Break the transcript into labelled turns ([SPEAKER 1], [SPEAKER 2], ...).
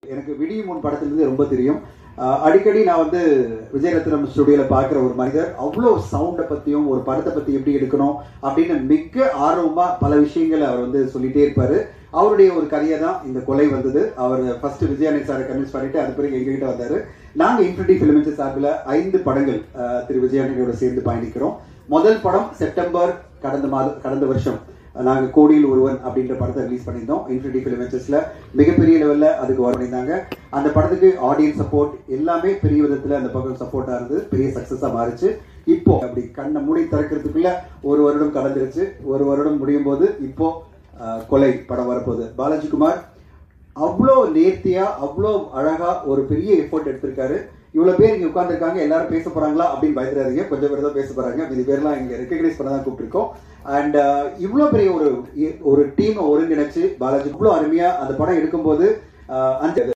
[SPEAKER 1] எனக்கு விடியும் முன் படத்திலிருந்து ரொம்ப தெரியும் அஹ் அடிக்கடி நான் வந்து விஜயரத்னம் ஸ்டுடியோல பார்க்குற ஒரு மனிதர் அவ்வளோ சவுண்டை பற்றியும் ஒரு படத்தை பற்றி எப்படி எடுக்கணும் அப்படின்னு மிக ஆர்வமா பல விஷயங்களை அவர் வந்து சொல்லிட்டே இருப்பாரு அவருடைய ஒரு கதையை தான் இந்த கொலை வந்தது அவர் ஃபர்ஸ்ட் விஜயானி சாரை கன்வின்ஸ் பண்ணிட்டு அது பிறகு எங்ககிட்ட வந்தாரு நாங்கள் இன்ஃபினிட்டி ஃபிலிமிச்சு சார்பில் ஐந்து படங்கள் அஹ், திரு விஜயானியோட சேர்ந்து பயணிக்கிறோம் முதல் படம் செப்டம்பர் கடந்த மாதம் கடந்த வருஷம் நாங்க கோடியில் ஒருவன் அப்படின்ற படத்தை ரிலீஸ் பண்ணியிருந்தோம் இன்ஃபினிட்டி ஃபிலிமேச்சர்ஸ்ல மிகப்பெரிய லெவல்ல அதுக்கு வர பண்ணியிருந்தாங்க அந்த படத்துக்கு ஆடியன்ஸ் சப்போர்ட் எல்லாமே பெரிய விதத்துல அந்த பக்கம் சப்போர்ட்டா இருந்தது பெரிய சக்சஸா மாறிச்சு இப்போ அப்படி கண்ணை மூடி திறக்கிறதுக்குள்ள ஒரு வருடம் கடந்துருச்சு ஒரு வருடம் முடியும் போது இப்போ அஹ், கொலை படம் வரப்போகுது பாலாஜி குமார் அவ்வளோ நேர்த்தியா அவ்வளோ அழகா ஒரு பெரிய எஃபோர்ட் எடுத்திருக்காரு இவ்வளவு பேர் இங்க உட்கார்ந்திருக்காங்க எல்லாரும் பேச போறாங்களா அப்படின்னு பயந்துடாதீங்க கொஞ்சம் பேர் தான் பேச போறாங்க மீதி பேர்லாம் இங்க ரெக்கக்னைஸ் பண்ண தான் கூப்பிட்டுருக்கோம் அண்ட் இவ்வளோ பெரிய ஒரு ஒரு டீமை ஒருங்கிணைச்சு பாலாஜி இவ்வளோ அருமையா அந்த படம் எடுக்கும்போது அஹ், அஞ்சு